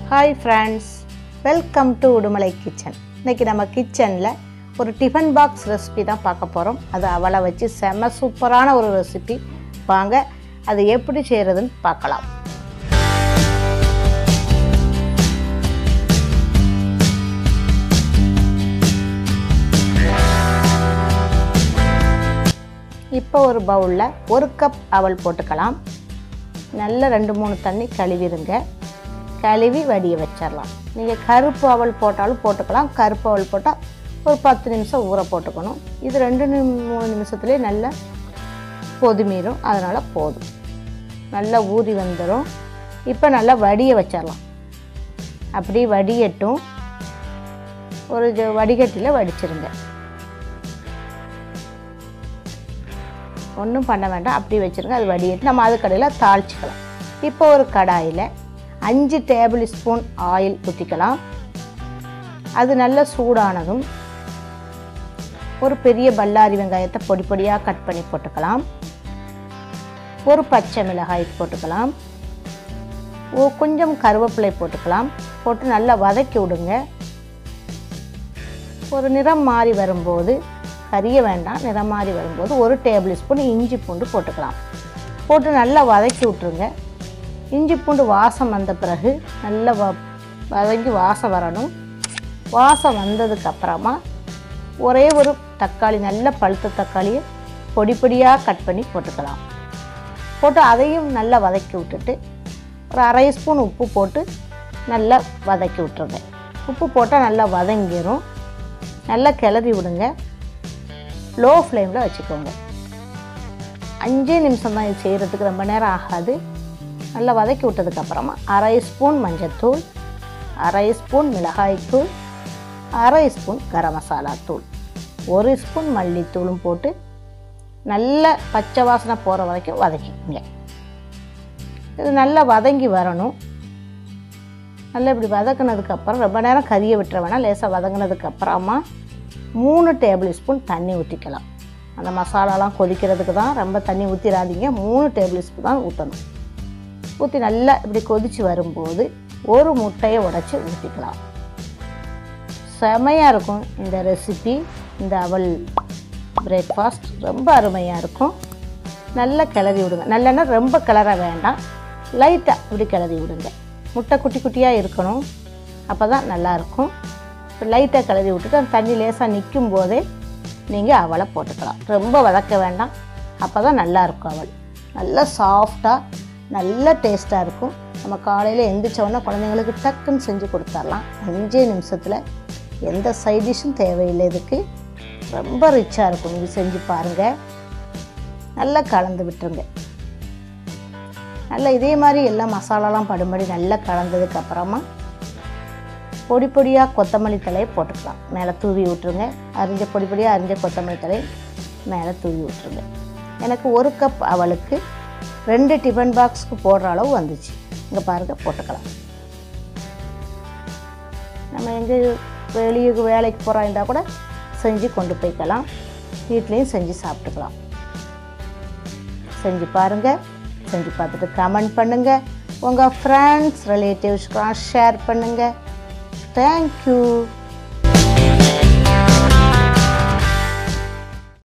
hi friends welcome to Udumalai kitchen இன்னைக்கு நம்ம கிச்சனில் ஒரு டிஃபன் பாக்ஸ் ரெசிபி தான் பார்க்க போகிறோம் அது அவளை வச்சு செம சூப்பரான ஒரு ரெசிபி வாங்க அது எப்படி செய்கிறதுன்னு பார்க்கலாம் இப்போ ஒரு பவுலில் ஒரு கப் அவல் போட்டுக்கலாம் நல்ல ரெண்டு மூணு தண்ணி கழுவிடுங்க கழுவி வடிய வச்சிடலாம் நீங்கள் கருப்பு அவல் போட்டாலும் போட்டுக்கலாம் கருப்பு அவல் போட்டால் ஒரு பத்து நிமிஷம் ஊற போட்டுக்கணும் இது ரெண்டு நிமி மூணு நிமிஷத்துலேயே நல்லா கொதிமீரும் அதனால் போதும் நல்லா ஊறி வந்துடும் இப்போ நல்லா வடிய வச்சிடலாம் அப்படி வடியட்டும் ஒரு ஜ- வடிகட்டியில் வடிச்சிருங்க ஒன்றும் பண்ண வேண்டாம் அப்படி வச்சுருங்க அது வடிகட்டி நம்ம அது கடையில் தாளிச்சிக்கலாம் இப்போ ஒரு கடாயில் அஞ்சு டேபிள் ஸ்பூன் ஆயில் ஊற்றிக்கலாம் அது நல்லா சூடானதும் ஒரு பெரிய பல்லாரி வெங்காயத்தை பொடி பொடியாக கட் பண்ணி போட்டுக்கலாம் ஒரு பச்சை மிளகாய் போட்டுக்கலாம் ஓ கொஞ்சம் கருவேப்பிலை போட்டுக்கலாம் போட்டு நல்லா வதக்கி விடுங்க ஒரு நிறம் மாறி வரும்போது கரிய வேண்டாம் நிறம் மாறி வரும்போது ஒரு டேபிள் ஸ்பூன் இஞ்சி பூண்டு போட்டுக்கலாம் போட்டு நல்லா வதக்கி விட்ருங்க இஞ்சி பூண்டு வாசம் வந்த பிறகு நல்லா வ வதங்கி வாசம் வரணும் வாசம் வந்ததுக்கு அப்புறமா ஒரே ஒரு தக்காளி நல்ல பழுத்த தக்காளியை பொடி பொடியாக கட் பண்ணி போட்டுக்கலாம் போட்டு அதையும் நல்லா வதக்கி விட்டுட்டு ஒரு அரை ஸ்பூன் உப்பு போட்டு நல்லா வதக்கி விட்ருங்க உப்பு போட்டால் நல்லா வதங்கிரும் நல்லா கிளறி விடுங்க லோ ஃப்ளேமில் வச்சுக்கோங்க அஞ்சே நிமிஷம் தான் இது செய்கிறதுக்கு ரொம்ப நேரம் ஆகாது நல்லா வதக்கி விட்டதுக்கப்புறமா அரை ஸ்பூன் மஞ்சத்தூள் அரை ஸ்பூன் மிளகாய்த்தூள் அரை ஸ்பூன் கரம் மசாலா தூள் ஒரு ஸ்பூன் மல்லித்தூளும் போட்டு நல்ல பச்சை வாசனை போகிற வரைக்கும் வதக்கிக்கோங்க இது நல்லா வதங்கி வரணும் நல்லா இப்படி வதக்குனதுக்கப்புறம் ரொம்ப நேரம் கறியை விட்டுற வேணாம் லேசாக வதங்கினதுக்கப்புறமா மூணு டேபிள் ஸ்பூன் தண்ணி ஊற்றிக்கலாம் அந்த மசாலாலாம் கொதிக்கிறதுக்கு தான் ரொம்ப தண்ணி ஊற்றிடாதீங்க மூணு டேபிள் ஸ்பூன் தான் ஊற்றணும் ஊற்றி நல்லா இப்படி கொதித்து வரும்போது ஒரு முட்டையை உடைச்சி ஊற்றிக்கலாம் செமையாக இருக்கும் இந்த ரெசிபி இந்த அவல் பிரேக்ஃபாஸ்ட் ரொம்ப அருமையாக இருக்கும் நல்லா கிளறி விடுங்க நல்லெண்ணெய் ரொம்ப கிளற வேண்டாம் லைட்டாக இப்படி கிளறி விடுங்க முட்டை குட்டி குட்டியாக இருக்கணும் அப்போ தான் நல்லாயிருக்கும் இப்போ லைட்டாக கிளறி விட்டுட்டு அந்த தண்ணி லேசாக நிற்கும் போதே நீங்கள் அவலை போட்டுக்கலாம் ரொம்ப வதக்க வேண்டாம் அப்போ தான் நல்லாயிருக்கும் அவல் நல்லா சாஃப்டாக நல்ல டேஸ்ட்டாக இருக்கும் நம்ம காலையில் எந்திரிச்ச உடனே குழந்தைங்களுக்கு டக்குன்னு செஞ்சு கொடுத்துடலாம் அஞ்சே நிமிஷத்தில் எந்த சைட் டிஷ்ஷும் தேவையில்லை இதுக்கு ரொம்ப ரிச்சாக இருக்கும் இது செஞ்சு பாருங்கள் நல்லா கலந்து விட்டுருங்க நல்லா இதே மாதிரி எல்லா மசாலாலாம் படும்படி நல்லா கலந்ததுக்கு அப்புறமா பொடி பொடியாக கொத்தமல்லி தலையை போட்டுக்கலாம் மேலே தூவி விட்டுருங்க அரிஞ்ச பொடி பொடியாக அரிஞ்ச கொத்தமல்லி தலையை மேலே தூவி விட்டுருங்க எனக்கு ஒரு கப் அவளுக்கு ரெண்டு டிஃபன் பாக்ஸ்க்கு போடுற அளவு வந்துச்சு இங்கே பாருங்கள் போட்டுக்கலாம் நம்ம எங்கே வெளியே வேலைக்கு போகிறா இருந்தால் கூட செஞ்சு கொண்டு போய்க்கலாம் வீட்லேயும் செஞ்சு சாப்பிட்டுக்கலாம் செஞ்சு பாருங்கள் செஞ்சு பார்த்துட்டு கமெண்ட் பண்ணுங்கள் உங்கள் ஃப்ரெண்ட்ஸ் ரிலேட்டிவ்ஸ்க்கெலாம் ஷேர் பண்ணுங்கள் தேங்க்யூ